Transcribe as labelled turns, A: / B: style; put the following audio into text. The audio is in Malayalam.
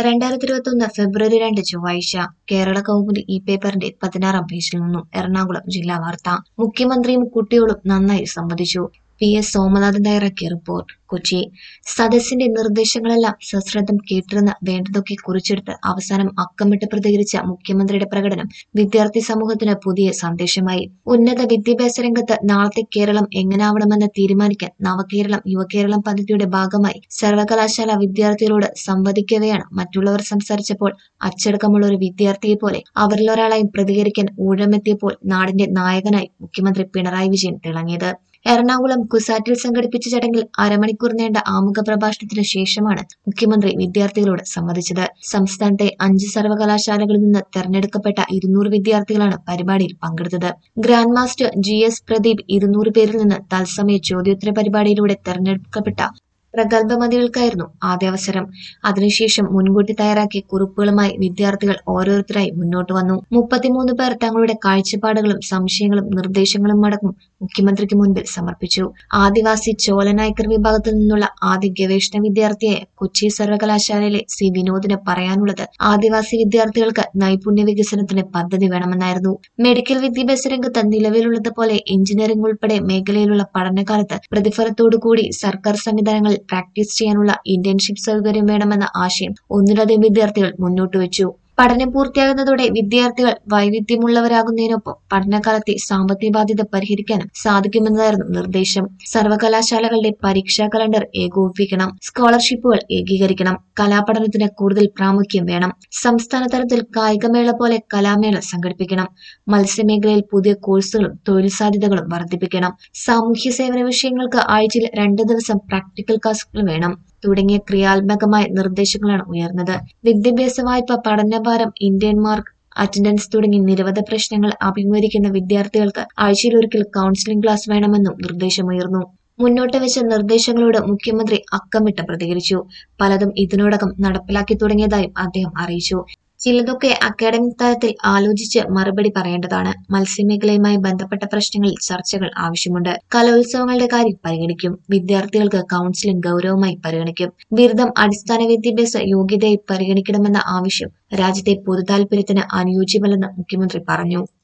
A: രണ്ടായിരത്തി ഇരുപത്തി ഒന്ന് ഫെബ്രുവരി രണ്ട് ചൊവ്വാഴ്ച കേരള കൗമുദി ഈ പേപ്പറിന്റെ പതിനാറാം പേജിൽ നിന്നും എറണാകുളം ജില്ലാ വാർത്ത മുഖ്യമന്ത്രിയും കുട്ടികളും നന്നായി സംവദിച്ചു പി എസ് സോമനാഥൻ തയ്യാറാക്കിയ റിപ്പോർട്ട് കൊച്ചി സദസ്സിന്റെ നിർദ്ദേശങ്ങളെല്ലാം സശ്രദ്ധം കേട്ടിരുന്ന് വേണ്ടതൊക്കെ കുറിച്ചെടുത്ത് അവസാനം അക്കമിട്ട് പ്രതികരിച്ച മുഖ്യമന്ത്രിയുടെ പ്രകടനം വിദ്യാർത്ഥി സമൂഹത്തിന് പുതിയ സന്ദേശമായി ഉന്നത വിദ്യാഭ്യാസ രംഗത്ത് നാളത്തെ കേരളം എങ്ങനാവണമെന്ന് തീരുമാനിക്കാൻ നവകേരളം യുവകേരളം പദ്ധതിയുടെ ഭാഗമായി സർവകലാശാല വിദ്യാർത്ഥികളോട് സംവദിക്കവെയാണ് മറ്റുള്ളവർ സംസാരിച്ചപ്പോൾ അച്ചടക്കമുള്ള ഒരു വിദ്യാർത്ഥിയെ പോലെ അവരിലൊരാളായി പ്രതികരിക്കാൻ ഊഴമെത്തിയപ്പോൾ നാടിന്റെ നായകനായി മുഖ്യമന്ത്രി പിണറായി വിജയൻ തിളങ്ങിയത് എറണാകുളം കുസാറ്റിൽ സംഘടിപ്പിച്ച ചടങ്ങിൽ അരമണിക്കൂർ നീണ്ട ആമുഖ പ്രഭാഷണത്തിന് ശേഷമാണ് മുഖ്യമന്ത്രി വിദ്യാർത്ഥികളോട് സംവദിച്ചത് സംസ്ഥാനത്തെ അഞ്ച് സർവകലാശാലകളിൽ നിന്ന് തെരഞ്ഞെടുക്കപ്പെട്ട ഇരുന്നൂറ് വിദ്യാർത്ഥികളാണ് പരിപാടിയിൽ പങ്കെടുത്തത് grand master G S Pradeep ഇരുന്നൂറ് പേരിൽ നിന്ന് തത്സമയ ചോദ്യോത്തര പരിപാടിയിലൂടെ തെരഞ്ഞെടുക്കപ്പെട്ട പ്രഗത്ഭമതികൾക്കായിരുന്നു ആദ്യാവസരം അതിനുശേഷം മുൻകൂട്ടി തയ്യാറാക്കിയ കുറിപ്പുകളുമായി വിദ്യാർത്ഥികൾ ഓരോരുത്തരായി മുന്നോട്ട് വന്നു മുപ്പത്തിമൂന്ന് പേർ തങ്ങളുടെ കാഴ്ചപ്പാടുകളും സംശയങ്ങളും നിർദ്ദേശങ്ങളും അടക്കം മുഖ്യമന്ത്രിക്ക് മുൻപിൽ സമർപ്പിച്ചു ആദിവാസി ചോലനായ്ക്കർ വിഭാഗത്തിൽ നിന്നുള്ള ആദ്യ ഗവേഷണ വിദ്യാർത്ഥിയായ കൊച്ചി സർവകലാശാലയിലെ സി വിനോദിന് പറയാനുള്ളത് ആദിവാസി വിദ്യാർത്ഥികൾക്ക് നൈപുണ്യ വികസനത്തിന് പദ്ധതി വേണമെന്നായിരുന്നു മെഡിക്കൽ വിദ്യാഭ്യാസ രംഗത്ത് നിലവിലുള്ളതുപോലെ എഞ്ചിനീയറിംഗ് ഉൾപ്പെടെ മേഖലയിലുള്ള പഠനകാലത്ത് പ്രതിഫലത്തോടുകൂടി സർക്കാർ സംവിധാനങ്ങളിൽ പ്രാക്ടീസ് ചെയ്യാനുള്ള ഇന്റേൺഷിപ്പ് സൗകര്യം വേണമെന്ന ആശയം ഒന്നിലധികം വിദ്യാർത്ഥികൾ മുന്നോട്ട് വെച്ചു പഠനം പൂർത്തിയാകുന്നതോടെ വിദ്യാർത്ഥികൾ വൈവിധ്യമുള്ളവരാകുന്നതിനൊപ്പം പഠനകാലത്തെ സാമ്പത്തിക ബാധ്യത പരിഹരിക്കാനും സാധിക്കുമെന്നതായിരുന്നു നിർദ്ദേശം സർവകലാശാലകളുടെ പരീക്ഷാ കലണ്ടർ ഏകോപിപ്പിക്കണം സ്കോളർഷിപ്പുകൾ ഏകീകരിക്കണം കലാപഠനത്തിന് കൂടുതൽ പ്രാമുഖ്യം വേണം സംസ്ഥാന തലത്തിൽ കായികമേള പോലെ കലാമേള സംഘടിപ്പിക്കണം മത്സ്യമേഖലയിൽ പുതിയ കോഴ്സുകളും തൊഴിൽ സാധ്യതകളും വർദ്ധിപ്പിക്കണം സാമൂഹ്യ സേവന വിഷയങ്ങൾക്ക് ആഴ്ചയിൽ രണ്ട് ദിവസം പ്രാക്ടിക്കൽ ക്ലാസുകൾ വേണം തുടങ്ങിയ ക്രിയാത്മകമായ നിർദ്ദേശങ്ങളാണ് ഉയർന്നത് വിദ്യാഭ്യാസ വായ്പ പഠനഭാരം ഇന്ത്യൻ മാർക്ക് അറ്റൻഡൻസ് തുടങ്ങി നിരവധി പ്രശ്നങ്ങൾ അഭിമുഖീകരിക്കുന്ന വിദ്യാർത്ഥികൾക്ക് ആഴ്ചയിൽ ഒരിക്കൽ കൗൺസിലിംഗ് ക്ലാസ് വേണമെന്നും നിർദ്ദേശമുയർന്നു മുന്നോട്ട് വെച്ച നിർദ്ദേശങ്ങളോട് മുഖ്യമന്ത്രി അക്കമിട്ട് പ്രതികരിച്ചു പലതും ഇതിനോടകം നടപ്പിലാക്കി തുടങ്ങിയതായും അദ്ദേഹം അറിയിച്ചു ചിലതൊക്കെ അക്കാഡമിക് തലത്തിൽ ആലോചിച്ച് മറുപടി പറയേണ്ടതാണ് മത്സ്യമേഖലയുമായി ബന്ധപ്പെട്ട പ്രശ്നങ്ങളിൽ ചർച്ചകൾ ആവശ്യമുണ്ട് കലോത്സവങ്ങളുടെ കാര്യം പരിഗണിക്കും വിദ്യാർത്ഥികൾക്ക് കൗൺസിലിംഗ് ഗൗരവമായി പരിഗണിക്കും ബിരുദം അടിസ്ഥാന വിദ്യാഭ്യാസ യോഗ്യതയായി പരിഗണിക്കണമെന്ന ആവശ്യം രാജ്യത്തെ പൊതുതാൽപര്യത്തിന് അനുയോജ്യമല്ലെന്ന് മുഖ്യമന്ത്രി പറഞ്ഞു